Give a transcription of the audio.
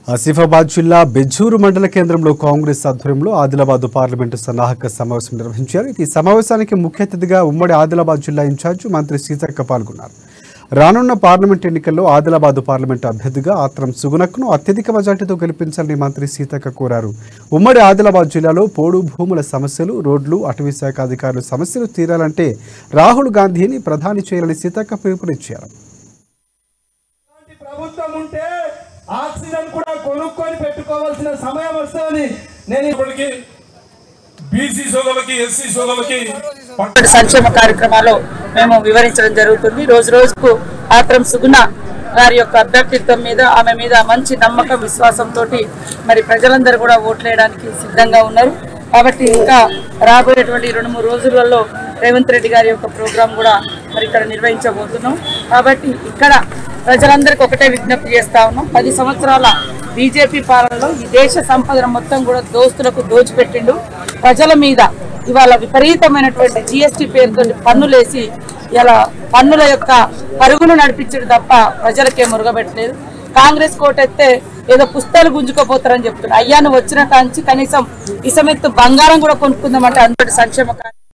ఆసిఫాబాద్ జిల్లా బెజ్జూరు మండల కేంద్రంలో కాంగ్రెస్ ఆధ్వర్యంలో ఆదిలాబాద్ పార్లమెంటు సన్నాహక సమావేశం నిర్వహించారు ఈ సమావేశానికి ముఖ్య అతిథిగా ఉమ్మడి ఆదిలాబాద్ జిల్లా ఇన్ఛార్జ్ మంత్రి సీతక్క పాల్గొన్నారు రానున్న పార్లమెంట్ ఎన్నికల్లో ఆదిలాబాద్ పార్లమెంటు అభ్యర్థిగా ఆత్రం సుగునక్ను అత్యధిక మెజార్టీతో గెలిపించాలని మంత్రి సీతక్క కోరారు ఉమ్మడి ఆదిలాబాద్ జిల్లాలో పోడు భూముల సమస్యలు రోడ్లు అటవీ శాఖ అధికారుల సమస్యలు తీరాలంటే రాహుల్ గాంధీని ప్రధాని చేయాలని సీతక్క పిలుపునిచ్చారు ఇలాంటి ప్రభుత్వం ఉంటే ఆక్సిజన్ కూడా కొనుక్కొని పెట్టుకోవాల్సిన సమయం వస్తుంది నేను ఇప్పటికీ బీసీ సోదరులకి ఎస్సీ సోదరులకి పట్ట ఇటువంటి సంక్షేమ కార్యక్రమాలు మేము వివరించడం జరుగుతుంది రోజు రోజుకు ఆత్రం సుగుణ గారి యొక్క అభ్యర్థిత్వం మీద ఆమె మీద మంచి నమ్మకం విశ్వాసంతో మరి ప్రజలందరూ కూడా ఓట్లేయడానికి సిద్ధంగా ఉన్నారు కాబట్టి ఇంకా రాబోయేటువంటి రెండు మూడు రోజులలో రేవంత్ రెడ్డి గారి యొక్క ప్రోగ్రాం కూడా మరి ఇక్కడ నిర్వహించబోతున్నాం కాబట్టి ఇక్కడ ప్రజలందరికీ ఒకటే విజ్ఞప్తి చేస్తా ఉన్నాం పది సంవత్సరాల బీజేపీ పాలనలో ఈ దేశ సంపదను మొత్తం కూడా దోస్తులకు దోచిపెట్టిండు ప్రజల మీద ఇవాళ విపరీతమైనటువంటి జిఎస్టీ పేరుతో పన్నులేసి ఇలా పన్నుల యొక్క పరుగును నడిపించడు తప్ప ప్రజలకే మురుగబెట్టలేదు కాంగ్రెస్ కోటెత్తే ఏదో పుస్తకాలు గుంజుకోపోతారని చెప్తున్నారు అయ్యా నువ్వు వచ్చిన కాంచి కనీసం ఇసమెత్తు బంగారం కూడా కొనుక్కుందామంటే అంతటి సంక్షేమ కార్య-